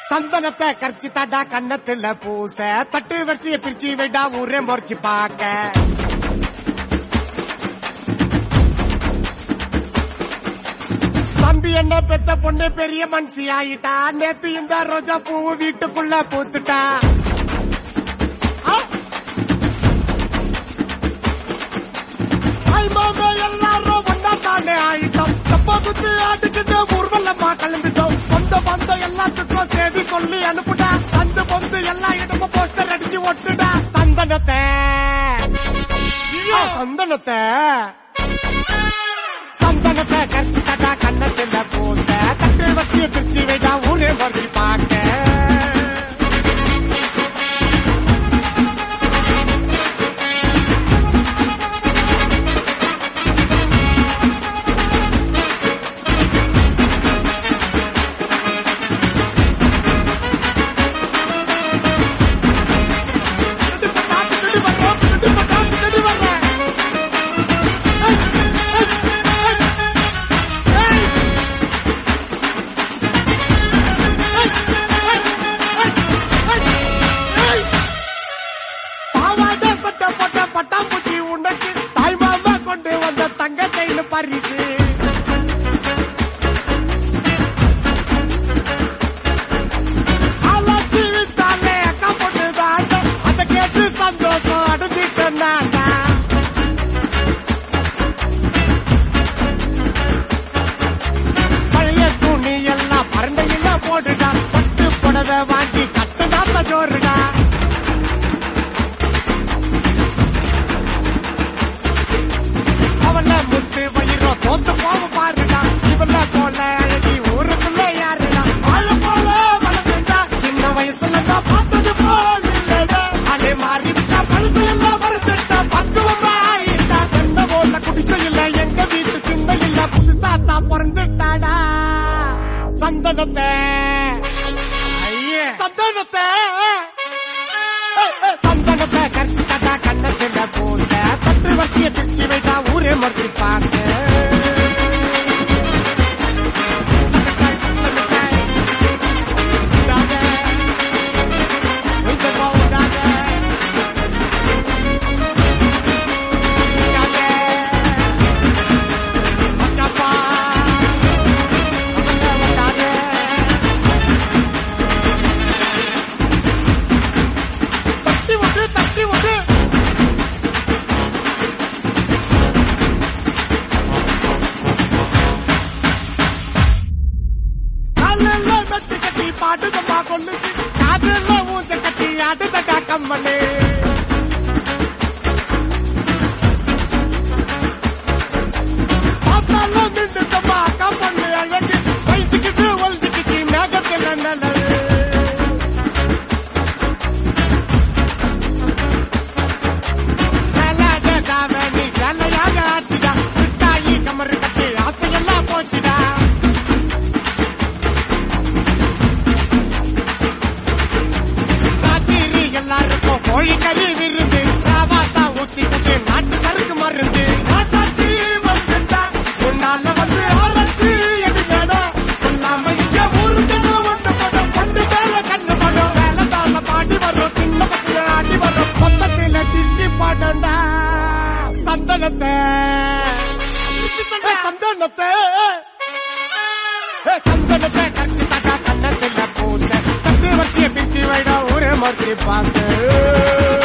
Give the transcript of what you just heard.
சந்தனத்தை கரைச்சி தாண்டா கண்ணத்துல பூச தட்டு வரிசைய பிரிச்சு விடா ஊரே முறைச்சு பாக்க தம்பி என்ன பெத்த பொண்ணு பெரிய மனுஷி ஆயிட்டா நேத்து இந்த ரோஜா பூ வீட்டுக்குள்ள பூத்துட்டா ஆ! ஐ மாமே எல்லாரும் ஒன்னா தானே ஆயிட்டோம் தப்பா குத்து ஆட்டுக்கிட்டு ஊர்வலமா கிளம்பிட்டோம் சொந்த பந்தம் எல்லாத்துக்கும் செய்தி சொல்லி அனுப்புடா அந்த பொந்து எல்லா இடமும் போஸ்டர் அடிச்சு ஒட்டுடா சந்தனத்தை ஆ, சந்தனத்தை சந்தனத்தை கரைச்சி தட்டா கண்ணத்துல பூச தட்டு வச்சு பிரிச்சு விடா ஊரே மறுபடி பார்க்க பாவாடை சட்டை போட்ட பட்டாம்பூச்சி உனக்கு தாய் மாமா கொண்டு வந்த தங்க கையில பரிசு ஆளாச்சி விட்டாலே அக்கா பொண்ணு தாண்டா அதை கேட்டு சந்தோஷம் அடைஞ்சிட்டேன் நான்டா பழைய துணி எல்லாம் பரண்டையில போடுடா பட்டு புடவை வாங்கி கட்டுடா ஜோருடா அவள முத்து வயிறோ தோத்து போக பாருடா இவள போல அழகி ஊருக்குள்ள யாருடா வாழ போல வளர்ந்துட்டா சின்ன வயசுல தான் பார்த்தது போல் இல்லடா அலே மாறிவிட்டா பழுது எல்லாம் வருந்துட்டா பக்குவமா ஆயிட்டா கண்ட போல குடிசை இல்ல எங்க வீட்டு சின்ன இல்ல புதுசா தான் பிறந்துட்டாடா சந்தனத்தை ஐயே சந்தனத்தை சந்தனத்தை கரைச்சி தட்டா கண்ணத்துல பூச தட்டு வச்சிய பிச்சு வைட்டா ஊரே மறுத்து பார்க்க தட்டி விட்டு தட்டி விட்டு காலில் வெட்டு கட்டி பாட்டுதம்மா கொள்ளுச்சு காதில் ஊஞ்ச கட்டி ஆட்டுதடா கம்மலே பார்த்தாலும் நின்றுதம்மா அக்கா பொண்ணு அழகு வைத்துக்கிட்டு ஒழிச்சுக்கிச்சு மேகத்தில் நல்லது நீ சேலையாக ஆச்சுடா மிட்டாயி கமரு கட்டி ஆசையெல்லாம் போச்சுடா ராத்திரி எல்லாருக்கும் கோழிக்கறி விருந்து ராவாத்தா ஊத்தி குட்டி நாட்டு சருக்கு மருந்து ராசாத்தி வந்துட்டா உன்னால வந்து ஆரத்தி எடுக்கடா சொல்லாம இங்க ஊரு ஜனம் ஒண்ணு படம் பொண்ணு மேல கண்ணு படம் வேலை தாள பாடி வரும் சின்ன பசங்க ஆடி வரும் மொத்தத்தில டிஸ்டி பாடண்டா சந்தனத்தை ஏய், சந்தனத்தை ஏய், சந்தனத்தை கரைச்சி தட்டா கண்ணத்துல பூத்த தட்டு வச்சிய பிரிச்சு வைடா ஊரே மறுத்து பார்த்து